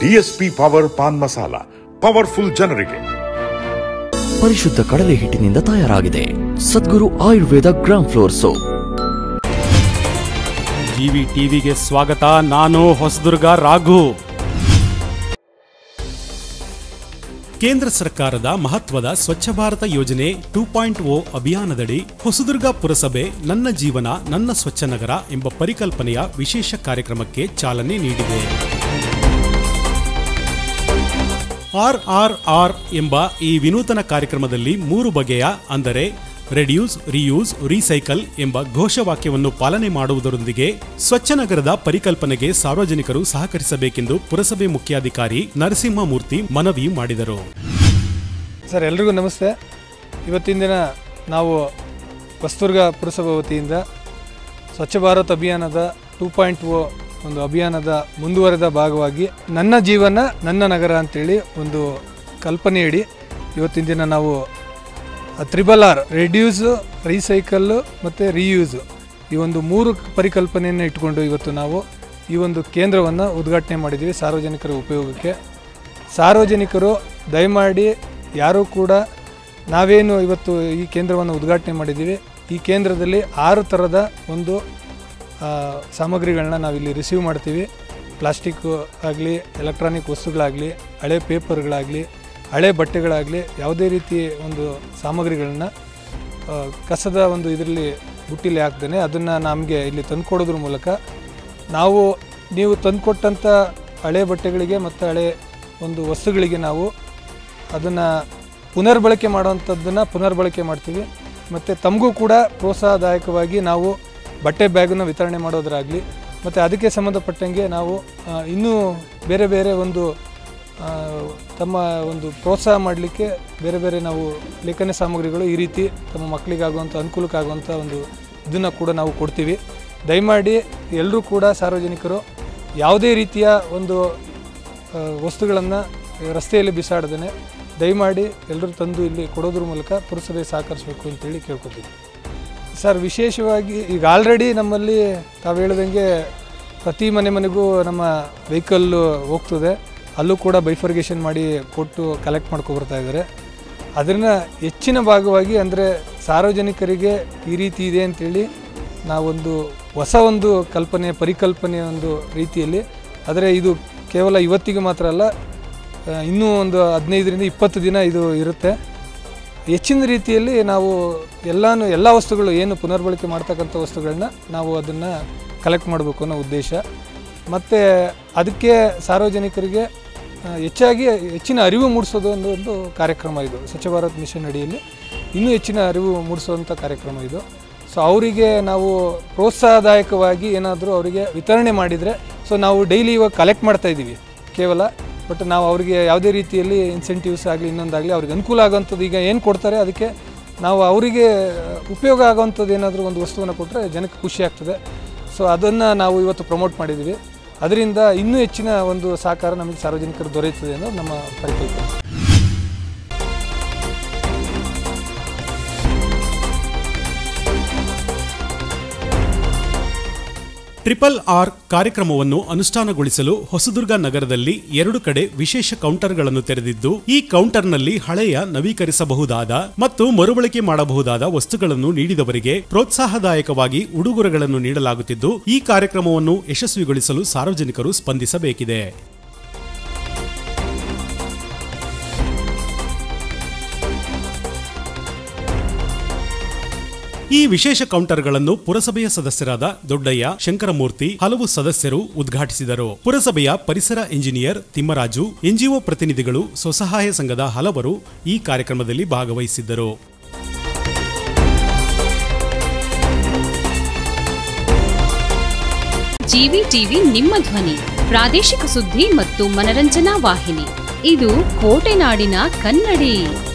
DSP power paan masala powerful ಜನರಿಗೆ ಪರಿಶುದ್ಧ ಕಡಲೆ ಹಿಟ್ಟಿನಿಂದ ತಯಾರಾಗಿದೆ Sadguru Ayurveda gram flour soap G ಟಿವಿಗೆ ಸ್ವಾಗತ ನಾನು ಹೊಸದುರ್ಗ ರಾಘು ಕೇಂದ್ರ ಸರ್ಕಾರದ ಮಹತ್ವದ ಸ್ವಚ್ಛ ಭಾರತ ಯೋಜನೆ ಟೂ ಪಾಯಿಂಟ್ ಓ ಅಭಿಯಾನದಡಿ ಹೊಸದುರ್ಗ ಪುರಸಭೆ ನನ್ನ ಜೀವನ ನನ್ನ ಸ್ವಚ್ಛ ನಗರ ಎಂಬ ಪರಿಕಲ್ಪನೆಯ ವಿಶೇಷ ಕಾರ್ಯಕ್ರಮಕ್ಕೆ ಚಾಲನೆ ನೀಡಿದೆ ಆರ್ ಆರ್ ಆರ್ ಎಂಬ ಈ ವಿನೂತನ ಕಾರ್ಯಕ್ರಮದಲ್ಲಿ ಮೂರು ಬಗೆಯ ಅಂದರೆ ರೆಡ್ಯೂಸ್ ರಿಯೂಸ್ ರೀಸೈಕಲ್ ಎಂಬ ಘೋಷವಾಕ್ಯವನ್ನು ಪಾಲನೆ ಮಾಡುವುದರೊಂದಿಗೆ ಸ್ವಚ್ಛ ನಗರದ ಪರಿಕಲ್ಪನೆಗೆ ಸಾರ್ವಜನಿಕರು ಸಹಕರಿಸಬೇಕೆಂದು ಪುರಸಭೆ ಮುಖ್ಯಾಧಿಕಾರಿ ನರಸಿಂಹಮೂರ್ತಿ ಮನವಿ ಮಾಡಿದರು ಸರ್ ಎಲ್ರಿಗೂ ನಮಸ್ತೆ ಇವತ್ತಿನ ದಿನ ನಾವು ಹೊಸದುರ್ಗ ಪುರಸಭೆ ವತಿಯಿಂದ ಸ್ವಚ್ಛ ಭಾರತ್ ಅಭಿಯಾನದ ಟೂ ಪಾಯಿಂಟ್ ಓ ಒಂದು ಅಭಿಯಾನದ ಮುಂದುವರೆದ ಭಾಗವಾಗಿ ನನ್ನ ಜೀವನ ನನ್ನ ನಗರ ಅಂತೇಳಿ ಒಂದು ಕಲ್ಪನೆಯಡಿ ಇವತ್ತಿನ ದಿನ ನಾವು ತ್ರಿಬಲ್ ಆರ್ ರೆಡ್ಯೂಸು ರೀಸೈಕಲ್ಲು ಮತ್ತು ರೀಯೂಸು ಈ ಒಂದು ಮೂರು ಪರಿಕಲ್ಪನೆಯನ್ನು ಇಟ್ಕೊಂಡು ಇವತ್ತು ನಾವು ಈ ಒಂದು ಕೇಂದ್ರವನ್ನು ಉದ್ಘಾಟನೆ ಮಾಡಿದ್ದೀವಿ ಸಾರ್ವಜನಿಕರ ಉಪಯೋಗಕ್ಕೆ ಸಾರ್ವಜನಿಕರು ದಯಮಾಡಿ ಯಾರೂ ಕೂಡ ನಾವೇನು ಇವತ್ತು ಈ ಕೇಂದ್ರವನ್ನು ಉದ್ಘಾಟನೆ ಮಾಡಿದ್ದೀವಿ ಈ ಕೇಂದ್ರದಲ್ಲಿ ಆರು ಥರದ ಒಂದು ಆ, ಸಾಮಗ್ರಿಗಳನ್ನ ನಾವಿಲ್ಲಿ ರಿಸೀವ್ ಮಾಡ್ತೀವಿ ಪ್ಲಾಸ್ಟಿಕ್ಕು ಆಗಲಿ ಎಲೆಕ್ಟ್ರಾನಿಕ್ ವಸ್ತುಗಳಾಗಲಿ ಹಳೆ ಪೇಪರ್ಗಳಾಗಲಿ ಹಳೆ ಬಟ್ಟೆಗಳಾಗಲಿ ಯಾವುದೇ ರೀತಿ ಒಂದು ಸಾಮಗ್ರಿಗಳನ್ನ ಆ, ಕಸದ ಒಂದು ಇದರಲ್ಲಿ ಬುಟ್ಟಿಲಿ ಹಾಕ್ದೇನೆ ಅದನ್ನು ನಮಗೆ ಇಲ್ಲಿ ತಂದುಕೊಡೋದ್ರ ಮೂಲಕ ನಾವು ನೀವು ತಂದುಕೊಟ್ಟಂಥ ಹಳೆ ಬಟ್ಟೆಗಳಿಗೆ ಮತ್ತು ಹಳೆ ಒಂದು ವಸ್ತುಗಳಿಗೆ ನಾವು ಅದನ್ನು ಪುನರ್ಬಳಕೆ ಮಾಡುವಂಥದ್ದನ್ನು ಪುನರ್ಬಳಕೆ ಮಾಡ್ತೀವಿ ಮತ್ತು ತಮಗೂ ಕೂಡ ಪ್ರೋತ್ಸಾಹದಾಯಕವಾಗಿ ನಾವು ಬಟ್ಟೆ ಬ್ಯಾಗನ್ನು ವಿತರಣೆ ಮಾಡೋದ್ರಾಗಲಿ ಮತ್ತು ಅದಕ್ಕೆ ಸಂಬಂಧಪಟ್ಟಂಗೆ ನಾವು ಆ, ಇನ್ನೂ ಬೇರೆ ಬೇರೆ ಒಂದು ಆ, ತಮ್ಮ ಒಂದು ಪ್ರೋತ್ಸಾಹ ಮಾಡಲಿಕ್ಕೆ ಬೇರೆ ಬೇರೆ ನಾವು ಲೇಖನ ಸಾಮಗ್ರಿಗಳು ಈ ರೀತಿ ತಮ್ಮ ಮಕ್ಕಳಿಗಾಗುವಂಥ ಅನುಕೂಲಕ್ಕಾಗುವಂಥ ಒಂದು ಇದನ್ನು ಕೂಡ ನಾವು ಕೊಡ್ತೀವಿ ದಯಮಾಡಿ ಎಲ್ಲರೂ ಕೂಡ ಸಾರ್ವಜನಿಕರು ಯಾವುದೇ ರೀತಿಯ ಒಂದು ವಸ್ತುಗಳನ್ನು ರಸ್ತೆಯಲ್ಲಿ ಬಿಸಾಡದೇ ದಯಮಾಡಿ ಎಲ್ಲರೂ ತಂದು ಇಲ್ಲಿ ಕೊಡೋದ್ರ ಮೂಲಕ ಪುರಸಭೆ ಸಹಕರಿಸಬೇಕು ಅಂತೇಳಿ ಕೇಳ್ಕೊತೀನಿ ಸರ್ ವಿಶೇಷವಾಗಿ ಈಗ ಆಲ್ರೆಡಿ ನಮ್ಮಲ್ಲಿ ತಾವು ಹೇಳ್ದಂಗೆ ಪ್ರತಿ ಮನೆ ಮನೆಗೂ ನಮ್ಮ ವೆಹಿಕಲ್ಲು ಹೋಗ್ತದೆ ಅಲ್ಲೂ ಕೂಡ ಬೈಫರ್ಗೇಷನ್ ಮಾಡಿ ಕೊಟ್ಟು ಕಲೆಕ್ಟ್ ಮಾಡ್ಕೊಬರ್ತಾ ಇದ್ದಾರೆ ಅದನ್ನು ಹೆಚ್ಚಿನ ಭಾಗವಾಗಿ ಅಂದರೆ ಸಾರ್ವಜನಿಕರಿಗೆ ಈ ರೀತಿ ಇದೆ ಅಂತೇಳಿ ನಾವೊಂದು ಹೊಸ ಒಂದು ಕಲ್ಪನೆ ಪರಿಕಲ್ಪನೆ ಒಂದು ರೀತಿಯಲ್ಲಿ ಆದರೆ ಇದು ಕೇವಲ ಇವತ್ತಿಗೆ ಮಾತ್ರ ಅಲ್ಲ ಆ, ಇನ್ನೂ ಒಂದು ಹದಿನೈದರಿಂದ ಇಪ್ಪತ್ತು ದಿನ ಇದು ಇರುತ್ತೆ ಹೆಚ್ಚಿನ ರೀತಿಯಲ್ಲಿ ನಾವು ಎಲ್ಲಾನು ಎಲ್ಲ ವಸ್ತುಗಳು ಏನು ಪುನರ್ಬಳಕೆ ಮಾಡ್ತಕ್ಕಂಥ ವಸ್ತುಗಳನ್ನ ನಾವು ಅದನ್ನು ಕಲೆಕ್ಟ್ ಮಾಡಬೇಕು ಅನ್ನೋ ಉದ್ದೇಶ ಮತ್ತು ಅದಕ್ಕೆ ಸಾರ್ವಜನಿಕರಿಗೆ ಆ, ಹೆಚ್ಚಾಗಿ ಹೆಚ್ಚಿನ ಅರಿವು ಮೂಡಿಸೋದು ಒಂದು ಒಂದು ಕಾರ್ಯಕ್ರಮ ಇದು ಸ್ವಚ್ಛ ಭಾರತ್ ಮಿಷನ್ ಅಡಿಯಲ್ಲಿ ಇನ್ನೂ ಹೆಚ್ಚಿನ ಅರಿವು ಮೂಡಿಸುವಂಥ ಕಾರ್ಯಕ್ರಮ ಇದು ಸೊ ಅವರಿಗೆ ನಾವು ಪ್ರೋತ್ಸಾಹದಾಯಕವಾಗಿ ಏನಾದರೂ ಅವರಿಗೆ ವಿತರಣೆ ಮಾಡಿದರೆ ಸೊ ನಾವು ಡೈಲಿ ಇವಾಗ ಕಲೆಕ್ಟ್ ಮಾಡ್ತಾ ಇದ್ದೀವಿ ಕೇವಲ ಬಟ್ ನಾವು ಅವರಿಗೆ ಯಾವುದೇ ರೀತಿಯಲ್ಲಿ ಇನ್ಸೆಂಟಿವ್ಸ್ ಆಗಲಿ ಇನ್ನೊಂದಾಗಲಿ ಅವ್ರಿಗೆ ಅನುಕೂಲ ಆಗೋವಂಥದ್ದು ಈಗ ಏನು ಕೊಡ್ತಾರೆ ಅದಕ್ಕೆ ನಾವು ಅವರಿಗೆ ಉಪಯೋಗ ಆಗೋವಂಥದ್ದು ಏನಾದರೂ ಒಂದು ವಸ್ತುವನ್ನು ಕೊಟ್ಟರೆ ಜನಕ್ಕೆ ಖುಷಿ ಆಗ್ತದೆ ಸೊ ಅದನ್ನು ನಾವು ಇವತ್ತು ಪ್ರಮೋಟ್ ಮಾಡಿದ್ದೀವಿ ಅದರಿಂದ ಇನ್ನೂ ಹೆಚ್ಚಿನ ಒಂದು ಸಹಕಾರ ನಮಗೆ ಸಾರ್ವಜನಿಕರು ದೊರೆಯುತ್ತದೆ ಅನ್ನೋದು ನಮ್ಮ ಪರಿಕಲ್ಪನೆ ಟ್ರಿಪಲ್ ಆರ್ ಕಾರ್ಯಕ್ರಮವನ್ನು ಅನುಷ್ಠಾನಗೊಳಿಸಲು ಹೊಸದುರ್ಗ ನಗರದಲ್ಲಿ ಎರಡು ಕಡೆ ವಿಶೇಷ ಕೌಂಟರ್ಗಳನ್ನು ತೆರೆದಿದ್ದು ಈ ಕೌಂಟರ್ನಲ್ಲಿ ಹಳೆಯ ನವೀಕರಿಸಬಹುದಾದ ಮತ್ತು ಮರುಬಳಕೆ ಮಾಡಬಹುದಾದ ವಸ್ತುಗಳನ್ನು ನೀಡಿದವರಿಗೆ ಪ್ರೋತ್ಸಾಹದಾಯಕವಾಗಿ ಉಡುಗೊರೆಗಳನ್ನು ನೀಡಲಾಗುತ್ತಿದ್ದು ಈ ಕಾರ್ಯಕ್ರಮವನ್ನು ಯಶಸ್ವಿಗೊಳಿಸಲು ಸಾರ್ವಜನಿಕರು ಸ್ಪಂದಿಸಬೇಕಿದೆ ಈ ವಿಶೇಷ ಕೌಂಟರ್ಗಳನ್ನು ಪುರಸಭೆಯ ಸದಸ್ಯರಾದ ದೊಡ್ಡಯ್ಯ ಶಂಕರಮೂರ್ತಿ ಹಲವು ಸದಸ್ಯರು ಉದ್ಘಾಟಿಸಿದರು ಪುರಸಭೆಯ ಪರಿಸರ ಇಂಜಿನಿಯರ್ ತಿಮ್ಮರಾಜು ಎನ್ಜಿಒ ಪ್ರತಿನಿಧಿಗಳು ಸ್ವಸಹಾಯ ಸಂಘದ ಹಲವರು ಈ ಕಾರ್ಯಕ್ರಮದಲ್ಲಿ ಭಾಗವಹಿಸಿದ್ದರು ಜಿವಿ ಟಿವಿ ನಿಮ್ಮ ಧ್ವನಿ ಪ್ರಾದೇಶಿಕ ಸುದ್ದಿ ಮತ್ತು ಮನರಂಜನಾ ವಾಹಿನಿ ಇದು ಕೋಟೆನಾಡಿನ ಕನ್ನಡಿ